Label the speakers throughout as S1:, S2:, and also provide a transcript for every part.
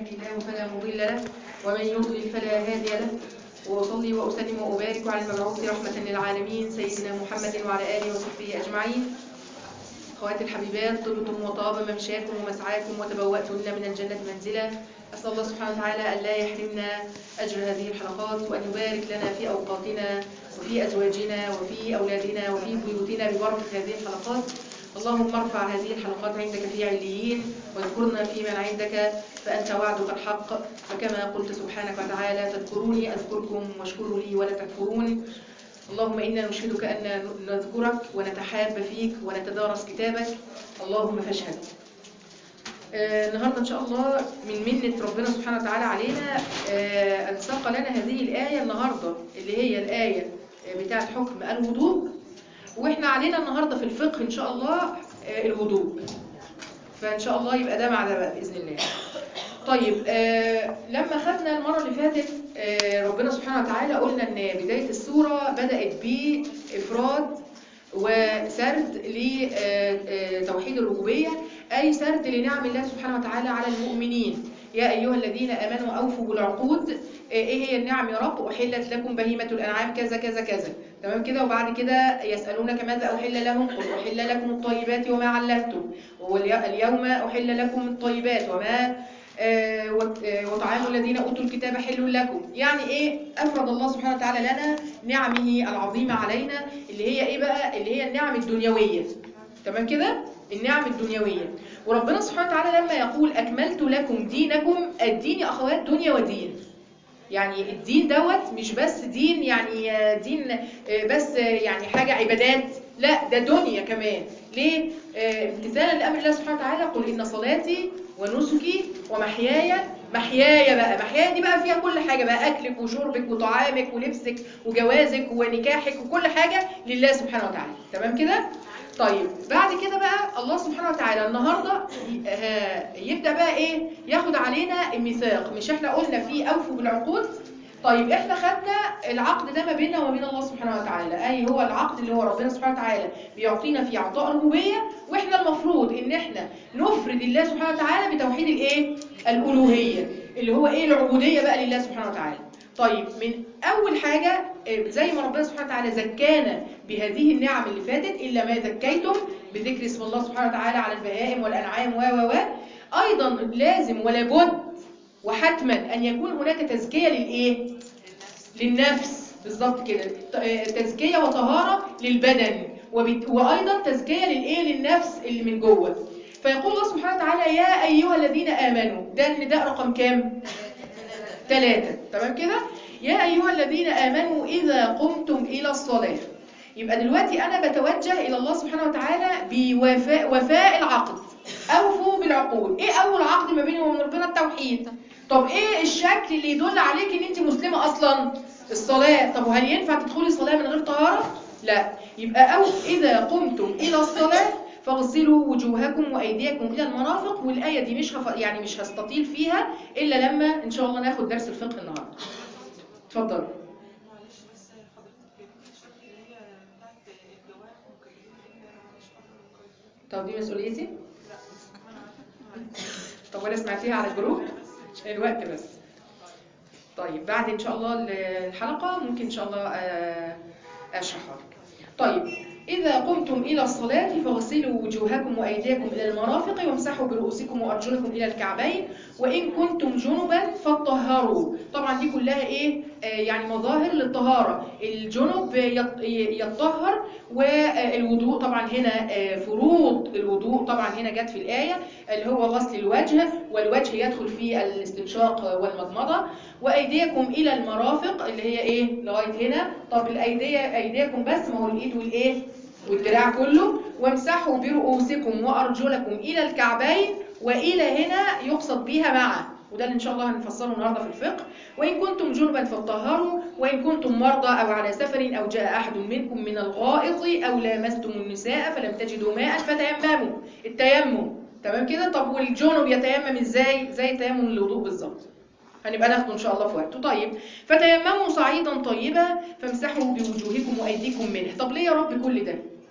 S1: الله فلا مضل له ومن يضلل فلا هادي له وأصلي وأسلم وأبارك على المبعوث رحمة للعالمين سيدنا محمد وعلى آله وصحبه أجمعين أخواتي الحبيبات طبتم وطاب ممشاكم ومسعاكم وتبوأتن من الجنة منزلا أسأل الله سبحانه وتعالى أن لا يحرمنا أجر هذه الحلقات وأن يبارك لنا في أوقاتنا وفي أزواجنا وفي أولادنا وفي بيوتنا ببركة هذه الحلقات اللهم ارفع هذه الحلقات عندك في عليين واذكرنا في من عندك فأنت وعدك الحق فكما قلت سبحانك وتعالى تذكروني أذكركم واشكروا لي ولا تكفرون اللهم إنا نشهدك أن نذكرك ونتحاب فيك ونتدارس كتابك اللهم فاشهد آه، النهارده ان شاء الله من منة ربنا سبحانه وتعالى علينا آه، ان ساق لنا هذه الآية النهارده اللي هي الآية آه، بتاعة حكم الوضوء واحنا علينا النهارده في الفقه ان شاء الله آه، الوضوء فان شاء الله يبقى ده مع ده بقى باذن الله طيب آه لما خدنا المره اللي فاتت آه ربنا سبحانه وتعالى قلنا ان بدايه السوره بدات بافراد وسرد لتوحيد الربوبيه اي سرد لنعم الله سبحانه وتعالى على المؤمنين يا ايها الذين امنوا اوفوا بالعقود آه ايه هي النعم يا رب احلت لكم بهيمه الانعام كذا كذا كذا تمام كده وبعد كده يسالونك ماذا احل لهم قل احل لكم الطيبات وما علمتم واليوم احل لكم الطيبات وما آه، وط- آه، وطعام الذين اوتوا الكتاب حل لكم يعني ايه افرض الله سبحانه وتعالى لنا نعمه العظيمه علينا اللي هي ايه بقى اللي هي النعم الدنيويه تمام كده النعم الدنيويه وربنا سبحانه وتعالى لما يقول اكملت لكم دينكم الدين يا اخوات دنيا ودين يعني الدين دوت مش بس دين يعني آه، دين آه، بس آه، يعني حاجة عبادات لا ده دنيا كمان ليه؟ آه، امتثالا لأمر الله سبحانه وتعالى قل إن صلاتي ونسكي ومحياي محياي بقى محياي دي بقى فيها كل حاجة بقى أكلك وشربك وطعامك ولبسك وجوازك ونكاحك وكل حاجة لله سبحانه وتعالى تمام كده؟ طيب بعد كده بقى الله سبحانه وتعالى النهارده ي- آه، يبدا بقى ايه ياخد علينا الميثاق مش احنا قلنا فيه اوفوا بالعقود طيب احنا خدنا العقد ده ما بيننا وما بين الله سبحانه وتعالى اي هو العقد اللي هو ربنا سبحانه وتعالى بيعطينا فيه عطاء الربوبيه واحنا المفروض ان احنا نفرد الله سبحانه وتعالى بتوحيد الايه الالوهيه اللي هو ايه العبوديه بقى لله سبحانه وتعالى طيب من اول حاجه آه، زي ما ربنا سبحانه وتعالى زكانا بهذه النعم اللي فاتت الا ما زكيتم بذكر اسم الله سبحانه وتعالى على البهائم والانعام و و و ايضا لازم ولا بد وحتما ان يكون هناك تزكيه للايه للنفس بالظبط كده ت- آه، تزكيه وطهاره للبدن وبت- وايضا تزكيه للايه للنفس اللي من جوه فيقول الله سبحانه وتعالى يا ايها الذين امنوا ده النداء رقم كام ثلاثة تمام كده يا أيها الذين آمنوا إذا قمتم إلى الصلاة يبقى دلوقتي أنا بتوجه إلى الله سبحانه وتعالى بوفاء وفاء العقد أوفوا بالعقود إيه أول عقد ما بيني وبين ربنا التوحيد طب إيه الشكل اللي يدل عليك إن أنت مسلمة أصلا الصلاة طب وهل ينفع تدخلي الصلاة من غير طهارة لا يبقى أو إذا قمتم إلى الصلاة فاغسلوا وجوهكم وايديكم الى المرافق والايه دي مش هف... يعني مش هستطيل فيها الا لما ان شاء الله ناخد درس الفقه النهارده اتفضل
S2: معلش بس حضرتك في الشرح اللي هي بتاعت الجوارح مكلفين الا مش فاكره
S1: طب دي مسؤوليتي
S2: لا ما انا عارفه
S1: طب وانا سمعتيها على الجروب الوقت بس طيب بعد ان شاء الله الحلقه ممكن ان شاء الله آه، اشرحها لك طيب إذا قمتم إلى الصلاة فاغسلوا وجوهكم وأيديكم إلى المرافق وامسحوا برؤوسكم وأرجلكم إلى الكعبين وإن كنتم جنبا فطهروا طبعا دي كلها إيه آه يعني مظاهر للطهارة الجنب يط- يطهر والوضوء طبعا هنا آه فروض الوضوء طبعا هنا جت في الآية اللي هو غسل الوجه والوجه يدخل في الاستنشاق والمضمضة وأيديكم إلى المرافق اللي هي إيه لغاية هنا طب الأيدي أيديكم بس ما هو الإيد والإيه والدراع كله وامسحوا برؤوسكم وأرجلكم إلى الكعبين وإلى هنا يقصد بها مع وده اللي إن شاء الله هنفسره النهارده في الفقه وإن كنتم جنبا فاطهروا وإن كنتم مرضى أو على سفر أو جاء أحد منكم من الغائط أو لامستم النساء فلم تجدوا ماء فتيمموا التيمم تمام كده طب والجنب يتيمم ازاي زي تيمم الوضوء بالظبط هنبقى ناخده ان شاء الله في وقته طيب فتيمموا صعيدا طيبا فامسحوا بوجوهكم وايديكم منه طب ليه يا رب كل ده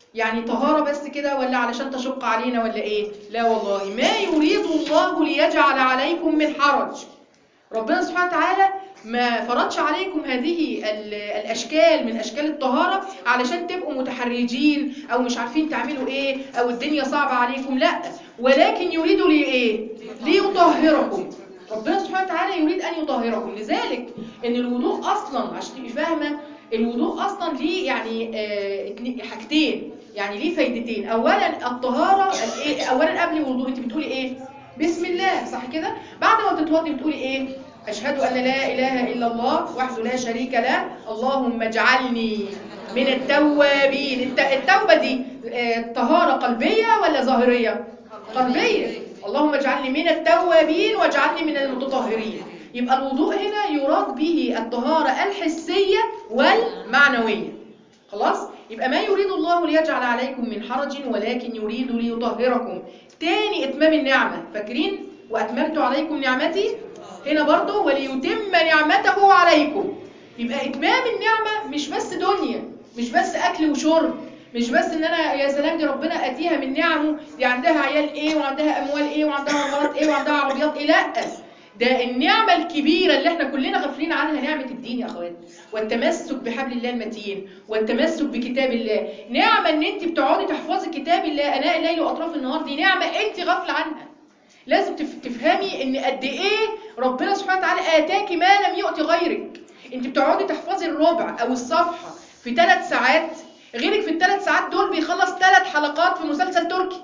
S1: يعني طهارة بس كده ولا علشان تشق علينا ولا ايه لا والله ما يريد الله ليجعل عليكم من حرج ربنا سبحانه وتعالى ما فرضش عليكم هذه ال- الاشكال من اشكال الطهارة علشان تبقوا متحرجين او مش عارفين تعملوا ايه او الدنيا صعبة عليكم لا ولكن يريد لي ايه ليطهركم ربنا سبحانه وتعالى يريد ان يطهركم لذلك ان الوضوء اصلا عشان تبقي فاهمه الوضوء اصلا ليه يعني آه اتنين- حاجتين يعني ليه فايدتين اولا الطهاره الايه اولا قبل الوضوء انت بتقولي ايه بسم الله صح كده بعد ما تتوضي بتقولي ايه اشهد ان لا اله الا الله وحده لا شريك له اللهم اجعلني من التوابين الت- التوبه دي آه، طهاره قلبيه ولا ظاهريه قلبيه اللهم اجعلني من التوابين واجعلني من المتطهرين يبقى الوضوء هنا يراد به الطهارة الحسية والمعنوية خلاص يبقى ما يريد الله ليجعل عليكم من حرج ولكن يريد ليطهركم تاني اتمام النعمة فاكرين واتممت عليكم نعمتي هنا برضو وليتم نعمته عليكم يبقى اتمام النعمة مش بس دنيا مش بس اكل وشرب مش بس ان انا يا سلام دي ربنا اتيها من نعمه دي عندها عيال ايه وعندها اموال ايه وعندها عمارات ايه وعندها عربيات ايه لا ده النعمة الكبيرة اللي احنا كلنا غافلين عنها نعمة الدين يا اخوات والتمسك بحبل الله المتين والتمسك بكتاب الله نعمة ان انت بتقعدي تحفظي كتاب الله اناء الليل واطراف النهار دي نعمة انت غافلة عنها لازم تف- تفهمي ان قد ايه ربنا سبحانه وتعالى اتاكي ما لم يؤتي غيرك انت بتقعدي تحفظي الربع او الصفحة في ثلاث ساعات غيرك في الثلاث ساعات دول بيخلص ثلاث حلقات في مسلسل تركي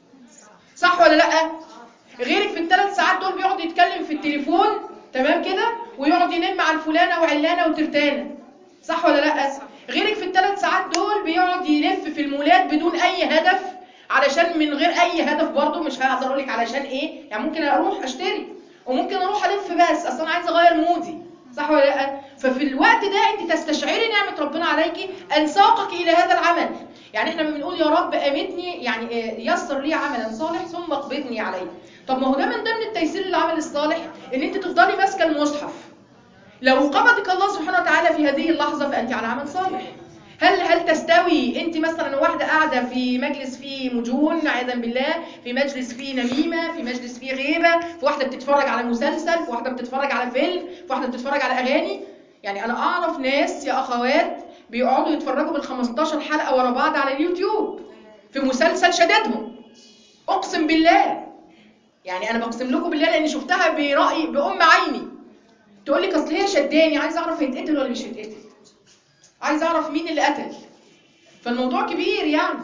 S1: صح ولا لا غيرك في الثلاث ساعات دول بيقعد يتكلم في التليفون تمام كده ويقعد ينم على الفلانه وعلانه وترتانه صح ولا لا غيرك في الثلاث ساعات دول بيقعد يلف في المولات بدون اي هدف علشان من غير اي هدف برضه مش هقدر اقول لك علشان ايه يعني ممكن اروح اشتري وممكن اروح الف بس اصلا انا عايزه اغير مودي صح ولا لا ففي الوقت ده انت تستشعري نعمه ربنا عليكي ان ساقك الى هذا العمل يعني احنا لما بنقول يا رب امتني يعني آه، يسر لي عملا صالح ثم اقبضني عليه طب ما هو ده من ضمن التيسير للعمل الصالح ان انت تفضلي ماسكه المصحف لو قبضك الله سبحانه وتعالى في هذه اللحظه فانت على عمل صالح هل هل تستوي انت مثلا واحده قاعده في مجلس فيه مجون عياذا بالله في مجلس فيه نميمه في مجلس فيه غيبه في واحده بتتفرج على مسلسل في واحده بتتفرج على فيلم في واحده بتتفرج على اغاني يعني انا اعرف ناس يا اخوات بيقعدوا يتفرجوا بال 15 حلقه ورا بعض على اليوتيوب في مسلسل شددهم اقسم بالله يعني انا بقسم لكم بالله لاني شفتها برايي بام عيني تقول لك اصل هي شداني عايز اعرف هيتقتل ولا مش هيتقتل عايز اعرف مين اللي قتل فالموضوع كبير يعني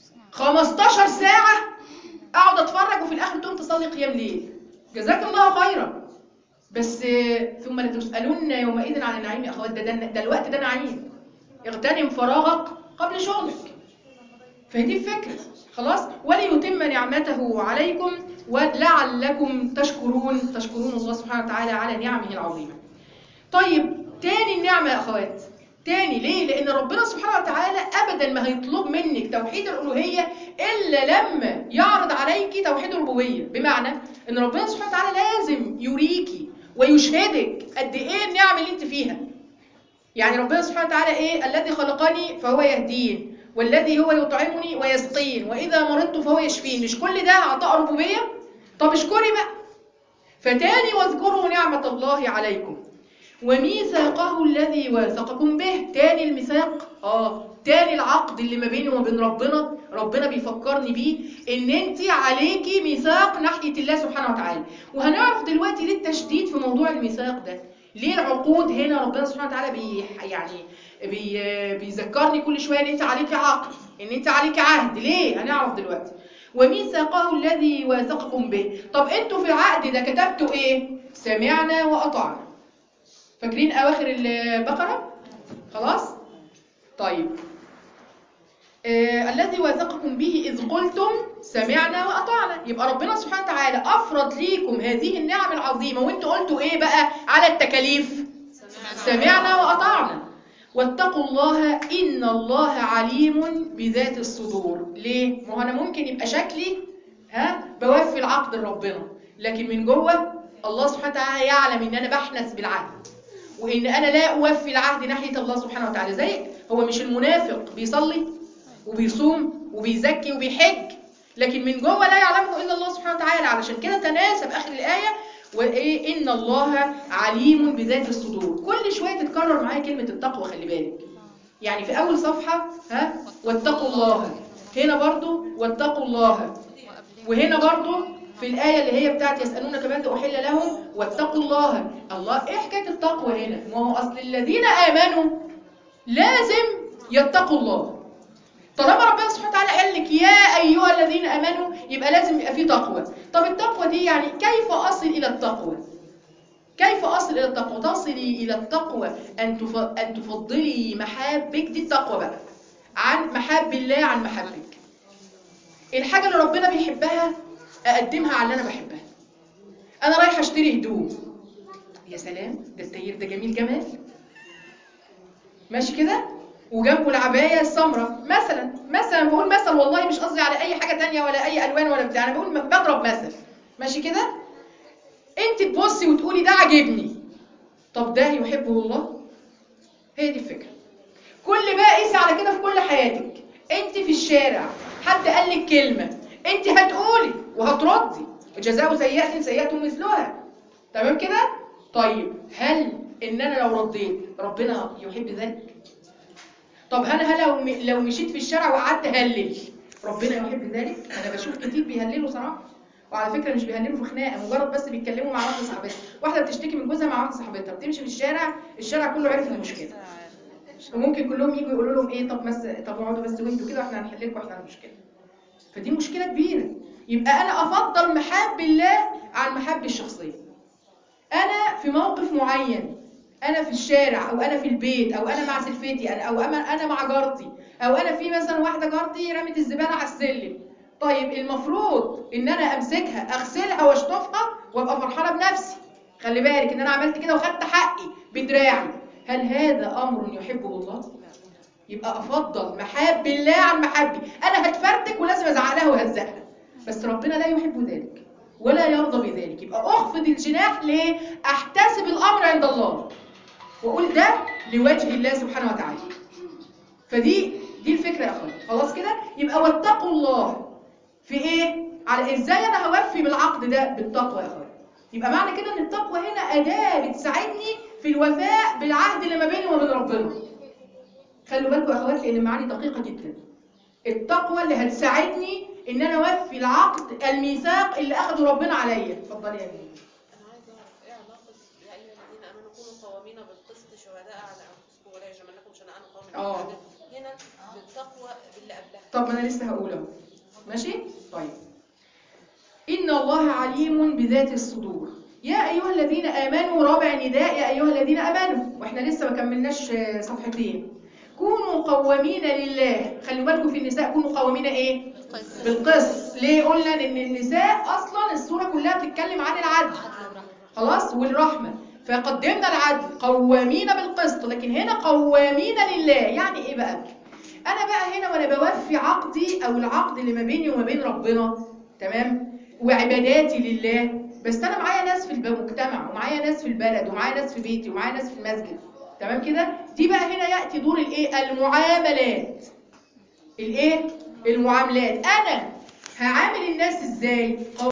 S1: 15 ساعة اقعد اتفرج وفي الاخر تقوم تصلي قيام ليل جزاك الله خيرا بس آه، ثم لتسألن يومئذ عن النعيم يا اخوات ده, ده, ده الوقت ده نعيم اغتنم فراغك قبل شغلك فهي الفكرة خلاص وليتم نعمته عليكم ولعلكم تشكرون تشكرون الله سبحانه وتعالى على نعمه العظيمة طيب تاني النعمة يا أخوات تاني ليه؟ لأن ربنا سبحانه وتعالى أبدا ما هيطلب منك توحيد الألوهية إلا لما يعرض عليك توحيد الربوبية بمعنى أن ربنا سبحانه وتعالى لازم يريكي ويشهدك قد إيه النعم اللي أنت فيها يعني ربنا سبحانه وتعالى إيه؟ الذي خلقني فهو يهدين والذي هو يطعمني ويسقين وإذا مرضت فهو يشفين مش كل ده عطاء ربوبية؟ طب اشكري بقى فتاني واذكروا نعمة الله عليكم وميثاقه الذي واثقكم به تاني الميثاق اه تاني العقد اللي ما بيني وما بين ربنا ربنا بيفكرني بيه ان انت عليكي ميثاق ناحية الله سبحانه وتعالى وهنعرف دلوقتي ليه التشديد في موضوع الميثاق ده ليه العقود هنا ربنا سبحانه وتعالى بي يعني بي بيذكرني كل شوية ان انت عليكي عقد ان انت عليكي عهد ليه هنعرف دلوقتي وميثاقه الذي واثقكم به طب انتوا في العقد ده كتبتوا ايه سمعنا واطعنا فاكرين اواخر البقره خلاص طيب آه الذي واثقكم به اذ قلتم سمعنا واطعنا يبقى ربنا سبحانه وتعالى افرض ليكم هذه النعم العظيمه وانتوا قلتوا ايه بقى على التكاليف سمعنا واطعنا واتقوا الله ان الله عليم بذات الصدور ليه ما هو انا ممكن يبقى شكلي ها بوفي العقد لربنا لكن من جوه الله سبحانه وتعالى يعلم ان انا بحنث بالعهد وان انا لا اوفي العهد ناحيه الله سبحانه وتعالى زي هو مش المنافق بيصلي وبيصوم وبيزكي وبيحج لكن من جوه لا يعلمه الا الله سبحانه وتعالى علشان كده تناسب اخر الايه وايه ان الله عليم بذات الصدور كل شويه تتكرر معايا كلمه التقوى خلي بالك يعني في اول صفحه ها واتقوا الله هنا برضو واتقوا الله وهنا برضو في الآية اللي هي بتاعت يسألونك ماذا أحل لهم واتقوا الله الله إيه حكاية التقوى هنا ما هو أصل الذين آمنوا لازم يتقوا الله طالما ربنا سبحانه وتعالى قال لك يا أيها الذين آمنوا يبقى لازم يبقى في تقوى طب التقوى دي يعني كيف أصل إلى التقوى كيف أصل إلى التقوى تصلي إلى التقوى أن تف... أن تفضلي محابك دي التقوى بقى عن محاب الله عن محبك الحاجة اللي ربنا بيحبها أقدمها على اللي أنا بحبها أنا رايحة أشتري هدوم يا سلام ده التاير ده جميل جمال ماشي كده وجنبه العباية السمراء مثلا مثلا بقول مثل والله مش قصدي على أي حاجة تانية ولا أي ألوان ولا بتاع أنا بقول بضرب مثل ماشي كده أنت تبصي وتقولي ده عاجبني طب ده يحبه الله هي دي الفكرة كل بقى قيسي على كده في كل حياتك انت في الشارع حد قال لك كلمة انت هتقولي وهتردي جزاء سيئة سيئة مثلها تمام كده طيب هل ان انا لو رديت ربنا يحب ذلك طب هل هل لو م- لو مشيت في الشارع وقعدت هلل ربنا يحب ذلك انا بشوف كتير بيهللوا صراحه وعلى فكره مش بيهللوا في خناقه مجرد بس بيتكلموا مع واحده صاحبتها واحده بتشتكي من جوزها مع واحده صاحبتها بتمشي في الشارع الشارع كله عرف المشكله وممكن كلهم يجوا يقولوا لهم ايه طب بس طب اقعدوا بس وانتوا كده واحنا هنحل لكم احنا المشكله فدي مشكله كبيره يبقى انا افضل محاب الله عن محبي الشخصيه انا في موقف معين انا في الشارع او انا في البيت او انا مع سلفتي أنا- او انا انا مع جارتي او انا في مثلا واحده جارتي رمت الزباله على السلم طيب المفروض ان انا امسكها اغسلها واشطفها وابقى فرحانه بنفسي خلي بالك ان انا عملت كده وخدت حقي بدراعي هل هذا امر يحبه الله يبقى افضل محاب الله عن محبي انا هتفرتك ولازم ازعق لها وهزقها بس ربنا لا يحب ذلك ولا يرضى بذلك يبقى اخفض الجناح ليه احتسب الامر عند الله واقول ده لوجه الله سبحانه وتعالى فدي دي الفكره يا اخوان خلاص كده يبقى واتقوا الله في ايه على ازاي انا هوفي بالعقد ده بالتقوى يا اخوان يبقى معنى كده ان التقوى هنا اداه بتساعدني في الوفاء بالعهد اللي ما بيني وبين ربنا خلوا بالكم يا اخوات لان المعاني دقيقه جدا التقوى اللي هتساعدني ان انا اوفي العقد الميثاق اللي اخده ربنا عليا اتفضلي يا مين
S3: أنا عايزة أعرف إيه علاقة يا أيها الذين آمنوا كونوا قوامين بالقسط شهداء على أنفسكم ولا يجرمنكم شنآن قوم
S1: آه.
S3: على ألا- هنا بالتقوى باللي قبلها
S1: طب ما انا لسه هقول اهو ماشي طيب ان الله عليم بذات الصدور يا ايها الذين امنوا رابع نداء يا ايها الذين امنوا واحنا لسه ما كملناش آه، صفحتين كونوا قوامين لله خلوا بالكم في النساء كونوا قوامين ايه بالقسط ليه قلنا ان النساء اصلا السوره كلها بتتكلم عن العدل خلاص والرحمه فقدمنا العدل قوامين بالقسط لكن هنا قوامين لله يعني ايه بقى انا بقى هنا وانا بوفي عقدي او العقد اللي ما بيني وما بين ربنا تمام وعباداتي لله بس انا معايا ناس في المجتمع ومعايا ناس في البلد ومعايا ناس في بيتي ومعايا ناس في المسجد تمام كده دي بقى هنا ياتي دور الايه المعاملات الايه المعاملات انا هعامل الناس ازاي